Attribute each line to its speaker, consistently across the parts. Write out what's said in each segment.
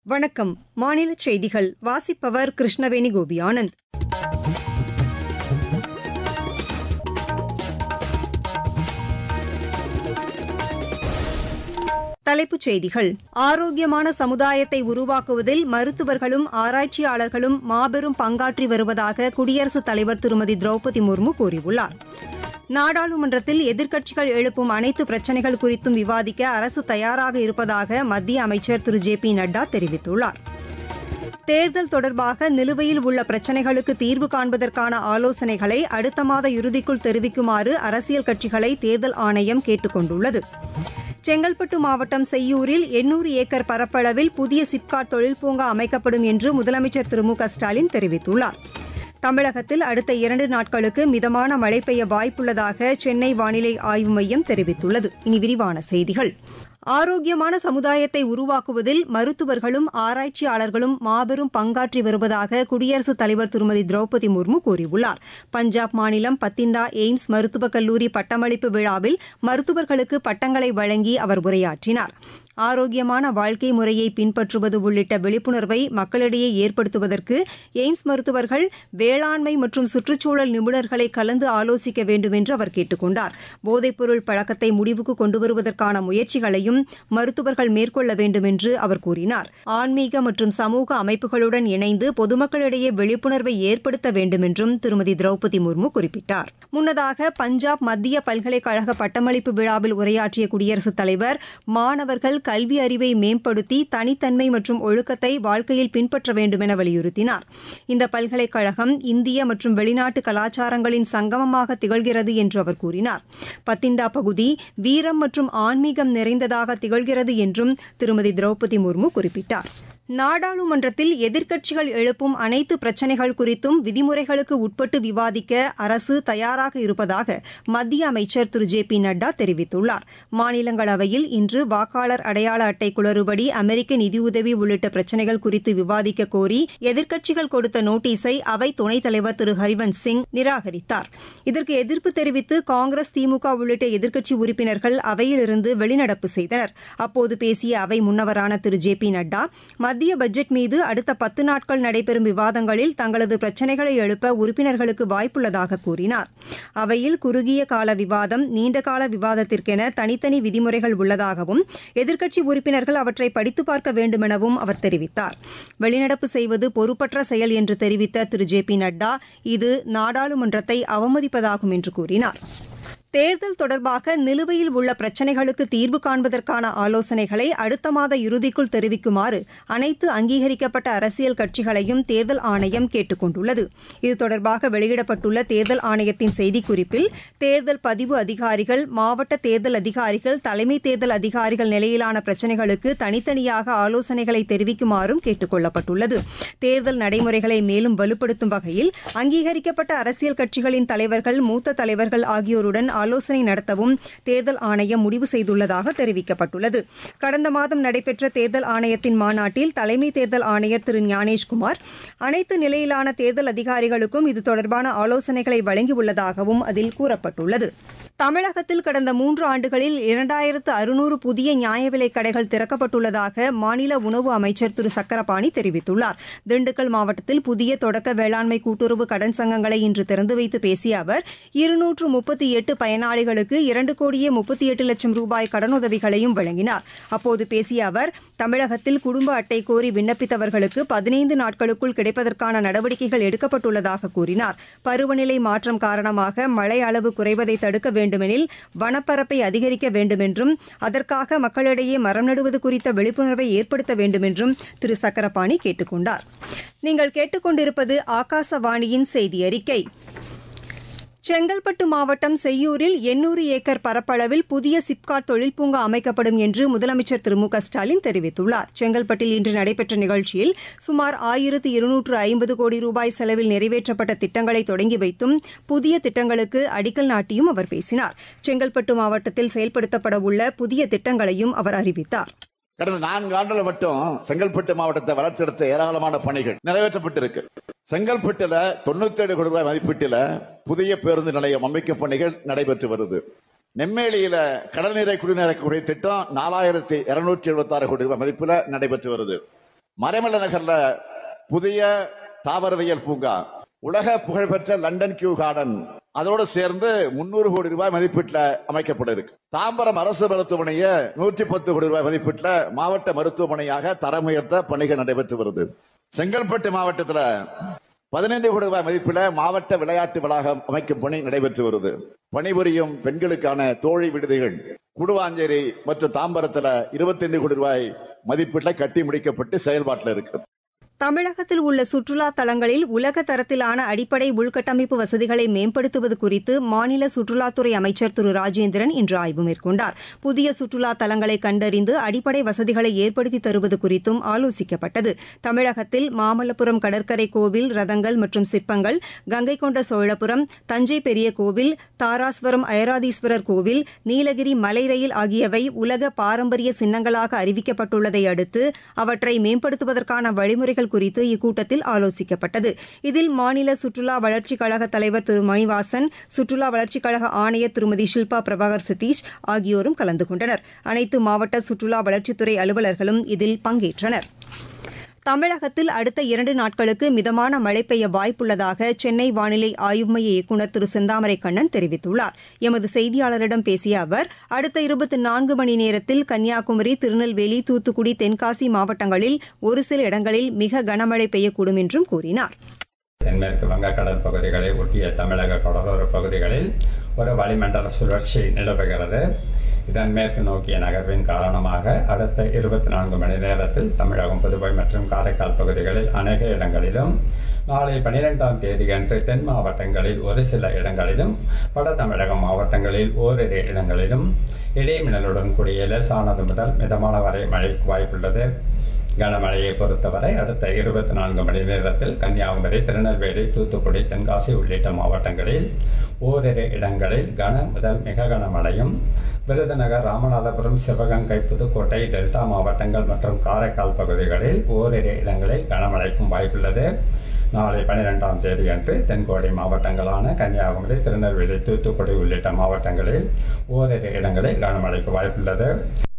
Speaker 1: வணக்கம் மாநில செய்திகள் வாசிப்பவர் கிருஷ்ணவேணி கோபியானந்த் தலைப்புச் செய்திகள் ஆரோக்கியமான சமுதாயத்தை உருவாக்குவதில் மருத்துவர்களும் ஆராய்ச்சியாளர்களும் மாபெரும் பங்காற்றி வருவதாக குடியரசுத் தலைவர் திருமதி திரௌபதி முர்மு கூறியுள்ளார் நாடாளுமன்றத்தில் எதிர்க்கட்சிகள் எழுப்பும் அனைத்து பிரச்சினைகள் குறித்தும் விவாதிக்க அரசு தயாராக இருப்பதாக மத்திய அமைச்சர் திரு ஜே பி நட்டா தெரிவித்துள்ளார் தேர்தல் தொடர்பாக நிலுவையில் உள்ள பிரச்சினைகளுக்கு தீர்வு காண்பதற்கான ஆலோசனைகளை அடுத்த மாத இறுதிக்குள் தெரிவிக்குமாறு அரசியல் கட்சிகளை தேர்தல் ஆணையம் கேட்டுக் கொண்டுள்ளது செங்கல்பட்டு மாவட்டம் செய்யூரில் எண்ணூறு ஏக்கர் பரப்பளவில் புதிய சிப்காட் தொழில் பூங்கா அமைக்கப்படும் என்று முதலமைச்சர் திரு மு க ஸ்டாலின் தெரிவித்துள்ளார் தமிழகத்தில் அடுத்த இரண்டு நாட்களுக்கு மிதமான மழை பெய்ய வாய்ப்புள்ளதாக சென்னை வானிலை ஆய்வு மையம் தெரிவித்துள்ளது இனி விரிவான செய்திகள் ஆரோக்கியமான சமுதாயத்தை உருவாக்குவதில் மருத்துவர்களும் ஆராய்ச்சியாளர்களும் மாபெரும் பங்காற்றி வருவதாக குடியரசுத் தலைவர் திருமதி திரௌபதி முர்மு கூறியுள்ளார் பஞ்சாப் மாநிலம் பத்திண்டா எய்ம்ஸ் மருத்துவக் கல்லூரி பட்டமளிப்பு விழாவில் மருத்துவர்களுக்கு பட்டங்களை வழங்கி அவர் உரையாற்றினார் ஆரோக்கியமான வாழ்க்கை முறையை பின்பற்றுவது உள்ளிட்ட விழிப்புணர்வை மக்களிடையே ஏற்படுத்துவதற்கு எய்ம்ஸ் மருத்துவர்கள் வேளாண்மை மற்றும் சுற்றுச்சூழல் நிபுணர்களை கலந்து ஆலோசிக்க வேண்டும் என்று அவர் கேட்டுக் கொண்டார் போதைப்பொருள் பழக்கத்தை முடிவுக்கு கொண்டுவருவதற்கான முயற்சிகளையும் மருத்துவர்கள் மேற்கொள்ள வேண்டும் என்று அவர் கூறினார் ஆன்மீக மற்றும் சமூக அமைப்புகளுடன் இணைந்து பொதுமக்களிடையே விழிப்புணர்வை ஏற்படுத்த வேண்டும் என்றும் திருமதி திரௌபதி முர்மு குறிப்பிட்டார் முன்னதாக பஞ்சாப் மத்திய பல்கலைக்கழக பட்டமளிப்பு விழாவில் உரையாற்றிய குடியரசுத் தலைவர் மாணவர்கள் கல்வி அறிவை மேம்படுத்தி தனித்தன்மை மற்றும் ஒழுக்கத்தை வாழ்க்கையில் பின்பற்ற வேண்டும் என வலியுறுத்தினார் இந்த பல்கலைக்கழகம் இந்திய மற்றும் வெளிநாட்டு கலாச்சாரங்களின் சங்கமமாக திகழ்கிறது என்று அவர் கூறினார் பத்திண்டா பகுதி வீரம் மற்றும் ஆன்மீகம் நிறைந்ததாக திகழ்கிறது என்றும் திருமதி திரௌபதி முர்மு குறிப்பிட்டார் நாடாளுமன்றத்தில் எதிர்க்கட்சிகள் எழுப்பும் அனைத்து பிரச்சினைகள் குறித்தும் விதிமுறைகளுக்கு உட்பட்டு விவாதிக்க அரசு தயாராக இருப்பதாக மத்திய அமைச்சர் திரு ஜே பி நட்டா தெரிவித்துள்ளார் மாநிலங்களவையில் இன்று வாக்காளர் அடையாள அட்டை குளறுபடி அமெரிக்க நிதியுதவி உள்ளிட்ட பிரச்சினைகள் குறித்து விவாதிக்க கோரி எதிர்க்கட்சிகள் கொடுத்த நோட்டீஸை அவை துணைத் தலைவர் திரு ஹரிவன்ஸ் சிங் நிராகரித்தார் இதற்கு எதிர்ப்பு தெரிவித்து காங்கிரஸ் திமுக உள்ளிட்ட எதிர்க்கட்சி உறுப்பினர்கள் அவையிலிருந்து வெளிநடப்பு செய்தனர் அப்போது பேசிய அவை முன்னவரான திரு ஜே பி நட்டா மத்திய பட்ஜெட் மீது அடுத்த பத்து நாட்கள் நடைபெறும் விவாதங்களில் தங்களது பிரச்சினைகளை எழுப்ப உறுப்பினர்களுக்கு வாய்ப்புள்ளதாக கூறினார் அவையில் குறுகிய கால விவாதம் நீண்டகால விவாதத்திற்கென தனித்தனி விதிமுறைகள் உள்ளதாகவும் எதிர்க்கட்சி உறுப்பினர்கள் அவற்றை படித்து பார்க்க வேண்டுமெனவும் அவர் தெரிவித்தார் வெளிநடப்பு செய்வது பொறுப்பற்ற செயல் என்று தெரிவித்த திரு ஜே பி நட்டா இது நாடாளுமன்றத்தை அவமதிப்பதாகும் என்று கூறினார் தேர்தல் தொடர்பாக நிலுவையில் உள்ள பிரச்சினைகளுக்கு தீர்வு காண்பதற்கான ஆலோசனைகளை அடுத்த மாத இறுதிக்குள் தெரிவிக்குமாறு அனைத்து அங்கீகரிக்கப்பட்ட அரசியல் கட்சிகளையும் தேர்தல் ஆணையம் கேட்டுக் கொண்டுள்ளது இது தொடர்பாக வெளியிடப்பட்டுள்ள தேர்தல் ஆணையத்தின் செய்திக்குறிப்பில் தேர்தல் பதிவு அதிகாரிகள் மாவட்ட தேர்தல் அதிகாரிகள் தலைமை தேர்தல் அதிகாரிகள் நிலையிலான பிரச்சினைகளுக்கு தனித்தனியாக ஆலோசனைகளை தெரிவிக்குமாறும் கேட்டுக் கொள்ளப்பட்டுள்ளது தேர்தல் நடைமுறைகளை மேலும் வலுப்படுத்தும் வகையில் அங்கீகரிக்கப்பட்ட அரசியல் கட்சிகளின் தலைவர்கள் மூத்த தலைவர்கள் ஆகியோருடன் ஆலோசனை நடத்தவும் தேர்தல் ஆணையம் முடிவு செய்துள்ளதாக தெரிவிக்கப்பட்டுள்ளது கடந்த மாதம் நடைபெற்ற தேர்தல் ஆணையத்தின் மாநாட்டில் தலைமை தேர்தல் ஆணையர் திரு ஞானேஷ்குமார் அனைத்து நிலையிலான தேர்தல் அதிகாரிகளுக்கும் இது தொடர்பான ஆலோசனைகளை வழங்கியுள்ளதாகவும் அதில் கூறப்பட்டுள்ளது தமிழகத்தில் கடந்த மூன்று ஆண்டுகளில் இரண்டாயிரத்து அறுநூறு புதிய நியாய விலைக் கடைகள் திறக்கப்பட்டுள்ளதாக மாநில உணவு அமைச்சர் திரு சக்கரபாணி தெரிவித்துள்ளார் திண்டுக்கல் மாவட்டத்தில் புதிய தொடக்க வேளாண்மை கூட்டுறவு கடன் சங்கங்களை இன்று திறந்து வைத்து பேசிய அவர் இருநூற்று முப்பத்தி எட்டு பயனாளிகளுக்கு இரண்டு கோடியே முப்பத்தி எட்டு லட்சம் ரூபாய் கடனுதவிகளையும் வழங்கினார் அப்போது பேசிய அவர் தமிழகத்தில் குடும்ப அட்டை கோரி விண்ணப்பித்தவர்களுக்கு பதினைந்து நாட்களுக்குள் கிடைப்பதற்கான நடவடிக்கைகள் எடுக்கப்பட்டுள்ளதாக கூறினார் பருவநிலை மாற்றம் காரணமாக மழை அளவு குறைவதை தடுக்க வேண்டுமெனில் வனப்பரப்பை அதிகரிக்க வேண்டுமென்றும் அதற்காக மக்களிடையே மரம் நடுவது குறித்த விழிப்புணர்வை ஏற்படுத்த வேண்டுமென்றும் திரு சக்கரபாணி கேட்டுக் கொண்டார் நீங்கள் கேட்டுக்கொண்டிருப்பது ஆகாசவாணியின் செய்தி அறிக்கை செங்கல்பட்டு மாவட்டம் செய்யூரில் எண்ணூறு ஏக்கர் பரப்பளவில் புதிய சிப்காட் தொழில் பூங்கா அமைக்கப்படும் என்று முதலமைச்சர் திரு மு க ஸ்டாலின் தெரிவித்துள்ளார் செங்கல்பட்டில் இன்று நடைபெற்ற நிகழ்ச்சியில் சுமார் ஆயிரத்து இருநூற்று ஐம்பது கோடி ரூபாய் செலவில் நிறைவேற்றப்பட்ட திட்டங்களை தொடங்கி வைத்தும் புதிய திட்டங்களுக்கு அடிக்கல் நாட்டியும் அவர் பேசினார் செங்கல்பட்டு மாவட்டத்தில் செயல்படுத்தப்பட உள்ள புதிய திட்டங்களையும் அவர் அறிவித்தார்
Speaker 2: கடந்த நான்கு ஆண்டுல மட்டும் செங்கல்பட்டு மாவட்டத்தை வளர்ச்சியெடுத்த ஏராளமான பணிகள் நிறைவேற்றப்பட்டிருக்கு செங்கல்பட்டுல தொண்ணூத்தி ஏழு கோடி ரூபாய் மதிப்பீட்டில புதிய பேருந்து நிலையம் அமைக்கும் பணிகள் நடைபெற்று வருது நெம்மேலியில கடல்நீரை குடிநீரை குறை திட்டம் நாலாயிரத்தி இருநூற்றி எழுபத்தி ஆறு கோடி ரூபாய் மதிப்புல நடைபெற்று வருது மறைமலை நகர்ல புதிய தாவரவியல் பூங்கா உலக புகழ்பெற்ற லண்டன் கியூ கார்டன் அதோடு சேர்ந்து முன்னூறு கோடி ரூபாய் மதிப்பீட்டுல அமைக்கப்பட இருக்கு தாம்பரம் அரசு மருத்துவமனையை நூற்றி பத்து கோடி ரூபாய் மதிப்பீட்டுல மாவட்ட மருத்துவமனையாக தரம் உயர்த்த பணிகள் நடைபெற்று வருது செங்கல்பட்டு மாவட்டத்துல பதினைந்து கோடி ரூபாய் மதிப்பில மாவட்ட விளையாட்டு வளாகம் அமைக்கும் பணி நடைபெற்று வருது பணிபுரியும் பெண்களுக்கான தோழி விடுதிகள் குடுவாஞ்சேரி மற்றும் தாம்பரத்துல இருபத்தைந்து கோடி ரூபாய் மதிப்பீட்டுல கட்டி முடிக்கப்பட்டு செயல்பாட்டில் இருக்கு
Speaker 1: தமிழகத்தில் உள்ள சுற்றுலா தலங்களில் உலக தரத்திலான அடிப்படை உள்கட்டமைப்பு வசதிகளை மேம்படுத்துவது குறித்து மாநில சுற்றுலாத்துறை அமைச்சர் திரு ராஜேந்திரன் இன்று ஆய்வு மேற்கொண்டார் புதிய சுற்றுலா தலங்களை கண்டறிந்து அடிப்படை வசதிகளை ஏற்படுத்தி தருவது குறித்தும் ஆலோசிக்கப்பட்டது தமிழகத்தில் மாமல்லபுரம் கடற்கரை கோவில் ரதங்கள் மற்றும் சிற்பங்கள் கங்கை கொண்ட சோழபுரம் தஞ்சை பெரிய கோவில் தாராஸ்வரம் ஐராதீஸ்வரர் கோவில் நீலகிரி மலை ரயில் ஆகியவை உலக பாரம்பரிய சின்னங்களாக அறிவிக்கப்பட்டுள்ளதை அடுத்து அவற்றை மேம்படுத்துவதற்கான வழிமுறைகள் குறித்து இக்கூட்டத்தில் ஆலோசிக்கப்பட்டது இதில் மாநில சுற்றுலா வளர்ச்சிக் கழக தலைவர் திரு மணிவாசன் சுற்றுலா வளர்ச்சிக் கழக ஆணையர் திருமதி ஷில்பா பிரபாகர் சதீஷ் ஆகியோரும் கலந்து கொண்டனர் அனைத்து மாவட்ட சுற்றுலா வளர்ச்சித்துறை அலுவலர்களும் இதில் பங்கேற்றனா் தமிழகத்தில் அடுத்த இரண்டு நாட்களுக்கு மிதமான மழை பெய்ய வாய்ப்புள்ளதாக சென்னை வானிலை ஆய்வு மைய இயக்குநர் திரு செந்தாமரை கண்ணன் தெரிவித்துள்ளார் எமது செய்தியாளரிடம் பேசிய அவர் அடுத்த இருபத்தி நான்கு மணி நேரத்தில் கன்னியாகுமரி திருநெல்வேலி தூத்துக்குடி தென்காசி மாவட்டங்களில் ஒரு சில இடங்களில் மிக கனமழை பெய்யக்கூடும் என்றும் கூறினார்
Speaker 3: தென்மேற்கு வங்கக்கடல் பகுதிகளை ஒட்டிய தமிழக கடலோர பகுதிகளில் ஒரு வளிமண்டல சுழற்சி நிலவுகிறது இதன் மேற்கு நோக்கிய நகர்வின் காரணமாக அடுத்த இருபத்தி நான்கு மணி நேரத்தில் தமிழகம் புதுவை மற்றும் காரைக்கால் பகுதிகளில் அநேக இடங்களிலும் நாளை பனிரெண்டாம் தேதியன்று தென் மாவட்டங்களில் ஒரு சில இடங்களிலும் வட தமிழக மாவட்டங்களில் ஓரிரு இடங்களிலும் இடைமின்னலுடன் கூடிய லேசானது முதல் மிதமான வரை மழைக்கு வாய்ப்புள்ளது கனமழையை பொறுத்தவரை அடுத்த இருபத்தி நான்கு மணி நேரத்தில் கன்னியாகுமரி திருநெல்வேலி தூத்துக்குடி தென்காசி உள்ளிட்ட மாவட்டங்களில் ஓரிரு இடங்களில் கன முதல் மிக கனமழையும் விருதுநகர் ராமநாதபுரம் சிவகங்கை புதுக்கோட்டை டெல்டா மாவட்டங்கள் மற்றும் காரைக்கால் பகுதிகளில் ஓரிரு இடங்களில் கனமழைக்கும் வாய்ப்புள்ளது நாளை பனிரெண்டாம் தேதியன்று தென்கோடி மாவட்டங்களான கன்னியாகுமரி திருநெல்வேலி தூத்துக்குடி உள்ளிட்ட மாவட்டங்களில் ஓரிரு இடங்களில் கனமழைக்கு வாய்ப்புள்ளது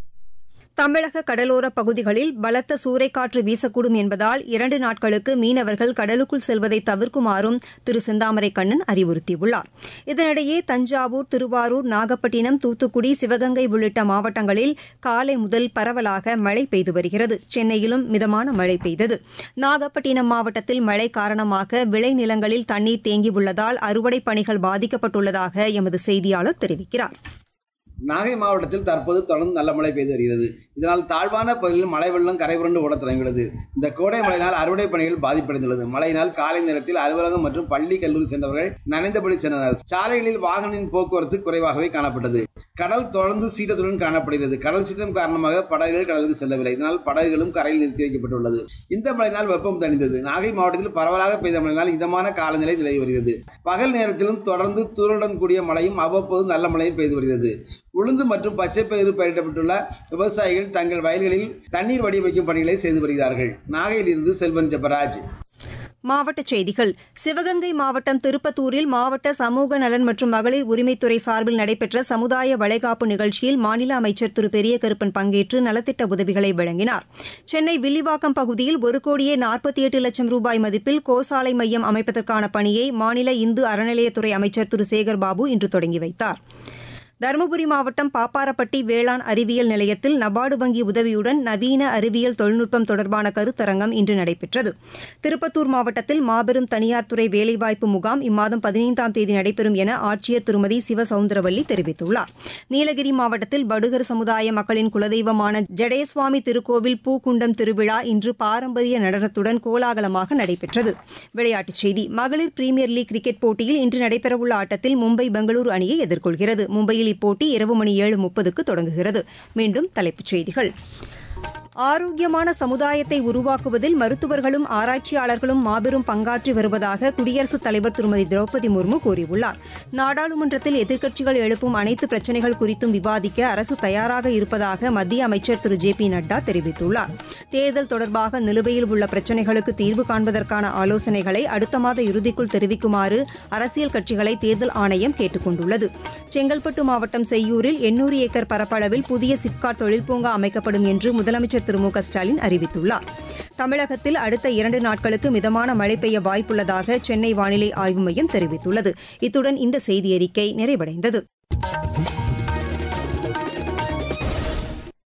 Speaker 1: தமிழக கடலோர பகுதிகளில் பலத்த சூறைக்காற்று வீசக்கூடும் என்பதால் இரண்டு நாட்களுக்கு மீனவர்கள் கடலுக்குள் செல்வதை தவிர்க்குமாறும் திரு செந்தாமரை கண்ணன் அறிவுறுத்தியுள்ளார் இதனிடையே தஞ்சாவூர் திருவாரூர் நாகப்பட்டினம் தூத்துக்குடி சிவகங்கை உள்ளிட்ட மாவட்டங்களில் காலை முதல் பரவலாக மழை பெய்து வருகிறது சென்னையிலும் மிதமான மழை பெய்தது நாகப்பட்டினம் மாவட்டத்தில் மழை காரணமாக விளைநிலங்களில் தண்ணீர் தேங்கியுள்ளதால் அறுவடை பணிகள் பாதிக்கப்பட்டுள்ளதாக எமது செய்தியாளர் தெரிவிக்கிறார்
Speaker 4: நாகை மாவட்டத்தில் தற்போது தொடர்ந்து நல்ல மழை பெய்து வருகிறது இதனால் தாழ்வான பகுதியில் மழை வெள்ளம் கரை புரண்டு ஓடத் தொடங்கியுள்ளது இந்த கோடை மழையினால் அறுவடை பணிகள் பாதிப்படைந்துள்ளது மழையினால் காலை நேரத்தில் அலுவலகம் மற்றும் பள்ளி கல்லூரி சென்றவர்கள் நனைந்தபடி சென்றனர் சாலைகளில் வாகனின் போக்குவரத்து குறைவாகவே காணப்பட்டது கடல் தொடர்ந்து சீற்றத்துடன் காணப்படுகிறது கடல் சீற்றம் காரணமாக படகுகள் கடலுக்கு செல்லவில்லை இதனால் படகுகளும் கரையில் நிறுத்தி வைக்கப்பட்டுள்ளது இந்த மழையினால் வெப்பம் தணிந்தது நாகை மாவட்டத்தில் பரவலாக பெய்த மழையினால் இதமான காலநிலை நிலவி வருகிறது பகல் நேரத்திலும் தொடர்ந்து தூரலுடன் கூடிய மழையும் அவ்வப்போது நல்ல மழையும் பெய்து வருகிறது உளுந்து மற்றும் பச்சை பயிறு பயிரிடப்பட்டுள்ள விவசாயிகள் தங்கள் வயல்களில் தண்ணீர் வடி வைக்கும் பணிகளை செய்து வருகிறார்கள் நாகையிலிருந்து செல்வன் ஜெபராஜ்
Speaker 1: மாவட்டச் செய்திகள் சிவகங்கை மாவட்டம் திருப்பத்தூரில் மாவட்ட சமூக நலன் மற்றும் மகளிர் உரிமைத்துறை சார்பில் நடைபெற்ற சமுதாய வளைகாப்பு நிகழ்ச்சியில் மாநில அமைச்சர் திரு பெரிய கருப்பன் பங்கேற்று நலத்திட்ட உதவிகளை வழங்கினார் சென்னை வில்லிவாக்கம் பகுதியில் ஒரு கோடியே நாற்பத்தி எட்டு லட்சம் ரூபாய் மதிப்பில் கோசாலை மையம் அமைப்பதற்கான பணியை மாநில இந்து அறநிலையத்துறை அமைச்சர் திரு சேகர் பாபு இன்று தொடங்கி வைத்தார் தருமபுரி மாவட்டம் பாப்பாரப்பட்டி வேளாண் அறிவியல் நிலையத்தில் நபார்டு வங்கி உதவியுடன் நவீன அறிவியல் தொழில்நுட்பம் தொடர்பான கருத்தரங்கம் இன்று நடைபெற்றது திருப்பத்தூர் மாவட்டத்தில் மாபெரும் தனியார் துறை வேலைவாய்ப்பு முகாம் இம்மாதம் பதினைந்தாம் தேதி நடைபெறும் என ஆட்சியர் திருமதி சிவசவுந்தரவல்லி தெரிவித்துள்ளார் நீலகிரி மாவட்டத்தில் படுகர் சமுதாய மக்களின் குலதெய்வமான ஜடேஸ்வாமி திருக்கோவில் பூக்குண்டம் திருவிழா இன்று பாரம்பரிய நடனத்துடன் கோலாகலமாக நடைபெற்றது விளையாட்டுச் செய்தி மகளிர் பிரீமியர் லீக் கிரிக்கெட் போட்டியில் இன்று நடைபெறவுள்ள ஆட்டத்தில் மும்பை பெங்களூரு அணியை எதிர்கொள்கிறது மும்பையில் இப்போட்டி இரவு மணி ஏழு முப்பதுக்கு தொடங்குகிறது மீண்டும் தலைப்புச் செய்திகள் ஆரோக்கியமான சமுதாயத்தை உருவாக்குவதில் மருத்துவர்களும் ஆராய்ச்சியாளர்களும் மாபெரும் பங்காற்றி வருவதாக குடியரசுத் தலைவர் திருமதி திரௌபதி முர்மு கூறியுள்ளார் நாடாளுமன்றத்தில் எதிர்க்கட்சிகள் எழுப்பும் அனைத்து பிரச்சினைகள் குறித்தும் விவாதிக்க அரசு தயாராக இருப்பதாக மத்திய அமைச்சர் திரு ஜே பி நட்டா தெரிவித்துள்ளார் தேர்தல் தொடர்பாக நிலுவையில் உள்ள பிரச்சினைகளுக்கு தீர்வு காண்பதற்கான ஆலோசனைகளை அடுத்த மாத இறுதிக்குள் தெரிவிக்குமாறு அரசியல் கட்சிகளை தேர்தல் ஆணையம் கேட்டுக் கொண்டுள்ளது செங்கல்பட்டு மாவட்டம் செய்யூரில் எண்ணூறு ஏக்கர் பரப்பளவில் புதிய சிப்காட் தொழில் பூங்கா அமைக்கப்படும் என்று முதலமைச்சர் முதலமைச்சர் திரு மு க ஸ்டாலின் அறிவித்துள்ளார் தமிழகத்தில் அடுத்த இரண்டு நாட்களுக்கு மிதமான மழை பெய்ய வாய்ப்புள்ளதாக சென்னை வானிலை ஆய்வு மையம் தெரிவித்துள்ளது இத்துடன் இந்த செய்தியறிக்கை நிறைவடைந்தது